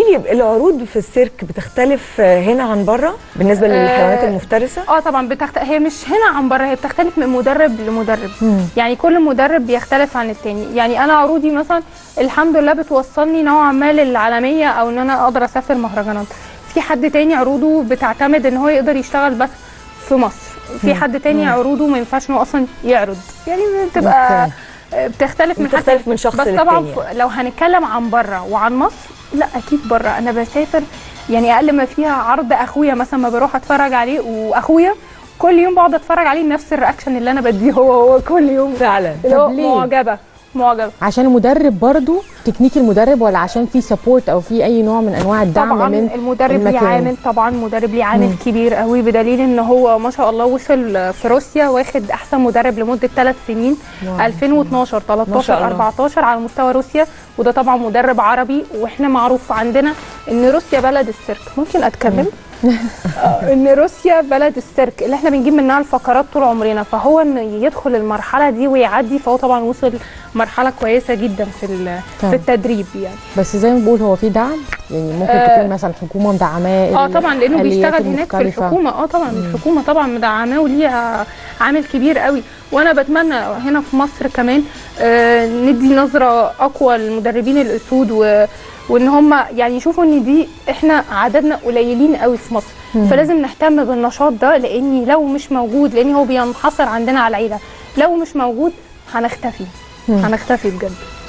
لي العروض في السيرك بتختلف هنا عن بره بالنسبه للحيوانات آه، المفترسه اه طبعا بتخت... هي مش هنا عن بره هي بتختلف من مدرب لمدرب يعني كل مدرب بيختلف عن التاني يعني انا عروضي مثلا الحمد لله بتوصلني نوعا ما للعالميه او ان انا اقدر اسافر مهرجانات في حد تاني عروضه بتعتمد ان هو يقدر يشتغل بس في مصر في حد تاني عروضه ما ينفعش انه اصلا يعرض يعني بتبقى بتختلف من حد بتختلف من شخص بس طبعا للتاني ف- لو هنتكلم عن بره وعن مصر لا اكيد بره انا بسافر يعني اقل ما فيها عرض اخويا مثلا ما بروح اتفرج عليه واخويا كل يوم بقعد اتفرج عليه نفس الرياكشن اللي انا بديه هو هو كل يوم فعلا اللي هو طب ليه؟ معجبه معجبه عشان المدرب برضو تكنيك المدرب ولا عشان في سبورت او في اي نوع من انواع الدعم طبعا من المدرب ليه المكان. عامل طبعا مدرب ليه عامل مم. كبير قوي بدليل ان هو ما شاء الله وصل في روسيا واخد احسن مدرب لمده ثلاث سنين واو. ما 2012 شاء 13 الله. 14 على مستوى روسيا وده طبعا مدرب عربي واحنا معروف عندنا ان روسيا بلد السيرك ممكن اتكلم آه، ان روسيا بلد السيرك اللي احنا بنجيب منها الفقرات طول عمرنا فهو ان يدخل المرحله دي ويعدي فهو طبعا وصل مرحله كويسه جدا في ال- طبعا. في التدريب يعني بس زي ما بقول هو في دعم يعني ممكن آه. تكون مثلا حكومه مدعماه اه طبعا لانه الآليات بيشتغل هناك في المختلفة. الحكومه اه طبعا الحكومه طبعا مدعماه وليها عامل كبير قوي وانا بتمنى هنا في مصر كمان آه ندي نظره اقوى للمدربين الاسود و وان هم يعني يشوفوا ان دي احنا عددنا قليلين قوي في مصر فلازم نهتم بالنشاط ده لاني لو مش موجود لان هو بينحصر عندنا على العيله لو مش موجود هنختفي هنختفي بجد